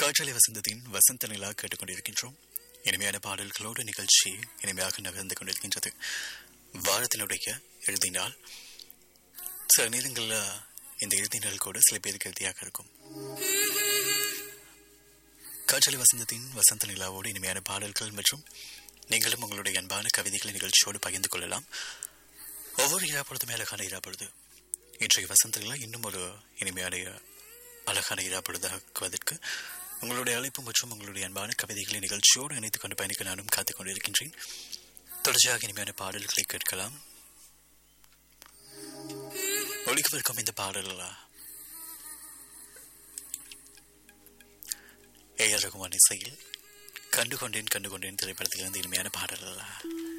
காற்றலை வசந்தத்தின் வசந்த நிலா கேட்டுக்கொண்டிருக்கின்றோம் இனிமையான பாடல்களோடு நிகழ்ச்சி இனிமையாக நகர்ந்து கொண்டிருக்கின்றது வாரத்தினுடைய இறுதி நாள் சில நேரங்களில் இந்த இறுதி நாள் கூட சில பேருக்கு இறுதியாக இருக்கும் காற்றலை வசந்தத்தின் வசந்த நிலாவோடு இனிமையான பாடல்கள் மற்றும் நீங்களும் உங்களுடைய அன்பான கவிதைகளை நிகழ்ச்சியோடு பகிர்ந்து கொள்ளலாம் ஒவ்வொரு இராப்பொழுதுமே அழகான இராப்பொழுது இன்றைய வசந்த நிலா இன்னும் ஒரு இனிமையான அழகான இராப்பொழுதாக்குவதற்கு உங்களுடைய அழைப்பு மற்றும் உங்களுடைய அன்பான கவிதைகளை நிகழ்ச்சியோடு இணைத்துக் கொண்டு பயணிக்க நானும் காத்துக் கொண்டிருக்கின்றேன் தொடர்ச்சியாக இனிமையான பாடல்களை கேட்கலாம் ஒழிக்கவிருக்கும் இந்த பாடல்களா ஏ ஆர் ரகுமான் இசையில் கண்டு கொண்டேன் கண்டு கொண்டேன் திரைப்படத்திலிருந்து இனிமையான பாடல்களா